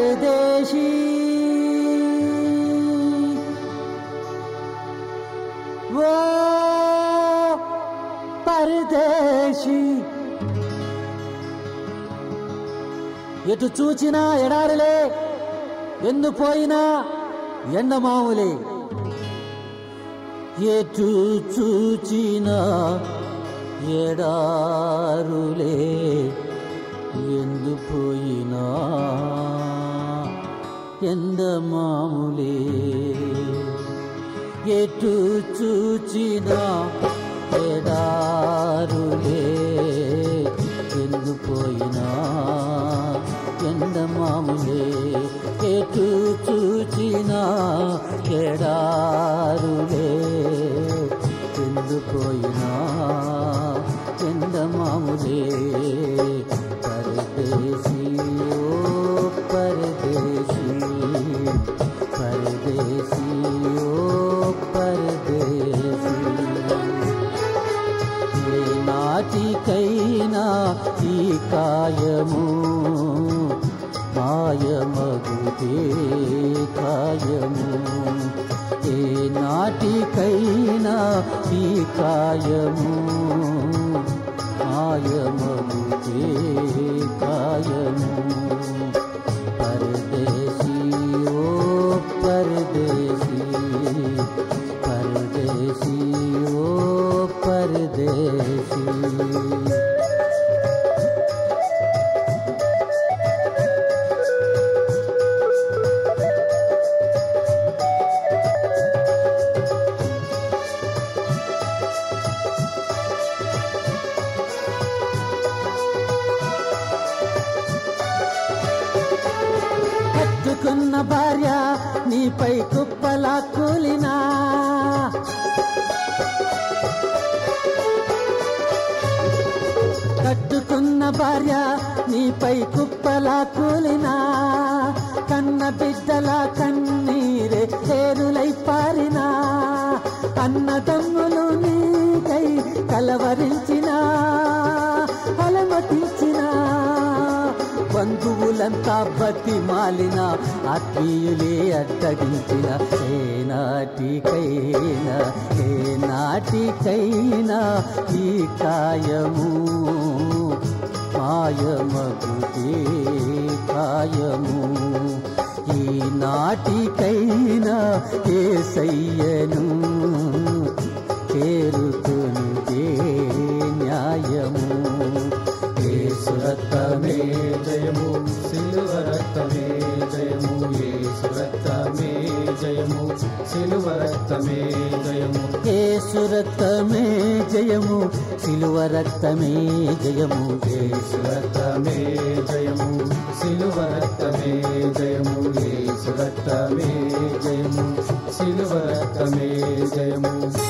परदेशी वो परदेशी ఎటు చూచినా ఎడారులే ఎందు పోయినా ఎండమావులే ఎటు చూచినా ఎడారులే ఎందు పోయినా ఎండమాములే ఎటు చూచినా ఎడారులే ఎందు పోయినా ఎండమాములే ఎటు చూచినా ఎడారులే ఎందు పోయినా ఎండమాములే పరదేశీ ఓ పరదేశీ పరదేశీ ఓ పరదేశీ ఏ నాటికైనా ఈ కాయము మాయమగుతే కాయము ఏ నాటికైనా ఈ కాయము మాయమగుతే కాయము పరదేశీ ఓ పరదేశీ పరదేశీ ఓ పరదేశీ కట్టుకున్న భార్య నీపై కుప్పలా కూలినా కట్టుకున్న భార్య నీపై కుప్పలా కూలినా కన్న బిడ్డల కన్నీరే ఏరులై పారినా అన్నదమ్ములు నీకై కలవరించినా అలమటించినా బంధువులంతా బతి మాలిన ఆత్మీయులే అడ్డగించిన ఏ నాటికైనా ఏ నాటికైనా ఈ కాయము మాయమగుతే కాయము ఈ నాటికైనా ఏ సయ్యను చేరుతునిదే న్యాయము యేసు రక్తమే జయము సిలువ రక్తమే జయము యేసు రక్తమే జయము సిలువ రక్తమే జయము యేసు రక్తమే జయము సిలువ రక్తమే జయము యేసు రక్తమే జయము సిలువ రక్తమే జయము యేసు రక్తమే జయము సిలువ రక్తమే జయము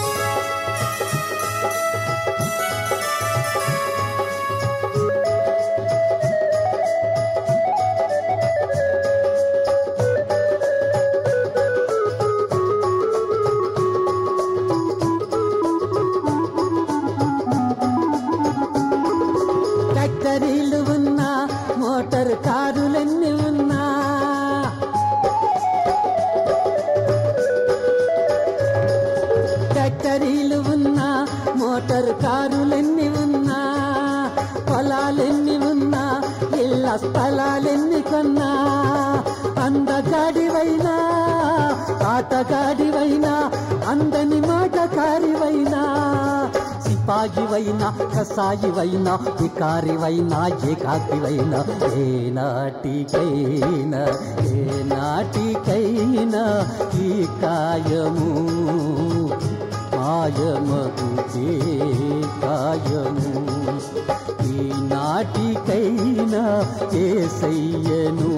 ఫ్యాక్టరీలు ఉన్నా మోటార్ కారులన్నీ ఉన్నా ఫ్యాక్టరీలు ఉన్నా మోటార్ కారులెన్ని ఉన్నా పొలాలెన్ని ఉన్నా ఇళ్ళ స్థలాలెన్ని కొన్నా అందగాడివైనా ఆటగాడివైనా అందని మాటకారివైనా సిపాయివైనా కసాయివైనా వికారివైనా ఏకాకివైనా ఏ నాటికైనా ఏ నాటికైనా ఈ కాయము మాయమగుతే కాయము ఈ నాటికైనా ఏసయ్యను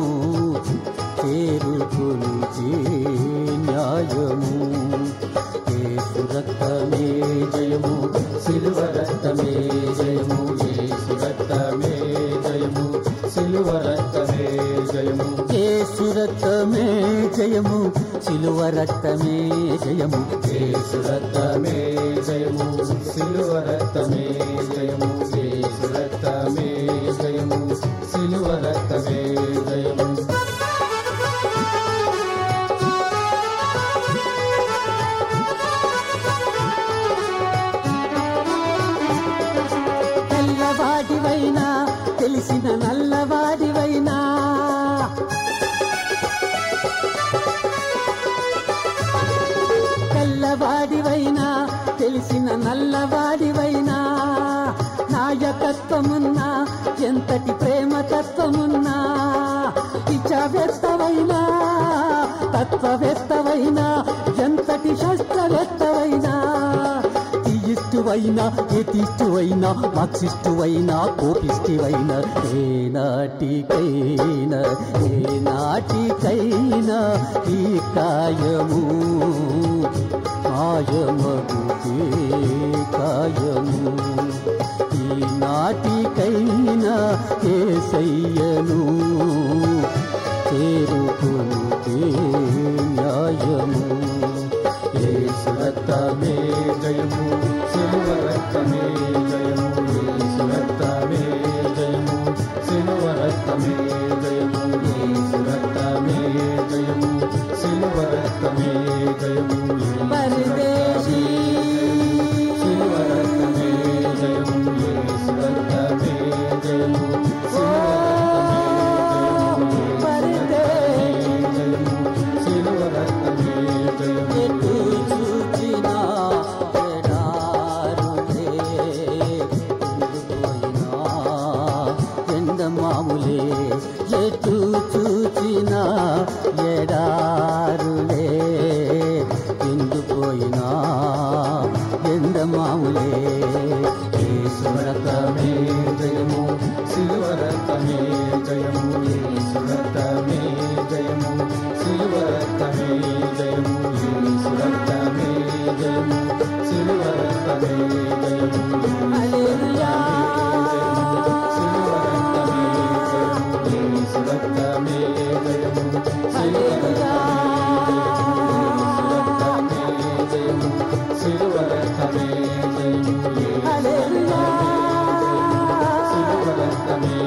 చేరుకుని న్యాయము యేసు రక్తమే జయము సిలువ రక్తమే జయము యేసు రక్తమే జయము సిలువ రక్తమే జయము యేసు రక్తమే జయము సిలువ రక్తమే జయము యేసు రక్తమే జయము సిలువ రక్తమే జయము యేసు రక్తమే జయము సిలువ రక్తమే జయము శాస్త్రవేత్తవైనా ఎంతటి శాస్త్రవేత్తవైనా ఈస్టువైనా ఎతిష్టువైనా మార్క్సిస్టువైనా కోపిస్టువైనా ఏ నాటికైనా ఏ నాటికైనా ఈ కాయము మాయమగుతే కాయము ఈ నాటికైనా ఏసయ్యను చేరుకునుటే న్యాయము యేసు రక్తమే జయము సిలువ రక్తమే జయము యేసు రక్తమే జయము సిలువ రక్తమే జయము యేసు రక్తమే జయము సిలువ రక్తమే జయము పరదేశీ సిలువ రక్తమే జయము యేసు రక్తమే జయము సిలువ రక్తమే జయము ఎటు చూచినా ఎడారులే ఉండిపోయినా ఎండమాములే ఎటు చూచినా ఎడారులే ఎండిపోయినా ఎండమాములే యేసు రక్తమే జయము సిలువ రక్తమే జయము యేసు రక్తమే జయము సిలువ రక్తమే జయము యేసు రక్తమే జయము సిలువ రక్తమే జయము హల్లెలూయా సిలువ రక్తమే జయము యేసు రక్తమే జయము సిలువ రక్తమే జయము సిలువ రక్తమే జయము హల్లెలూయా సిలువ రక్తమే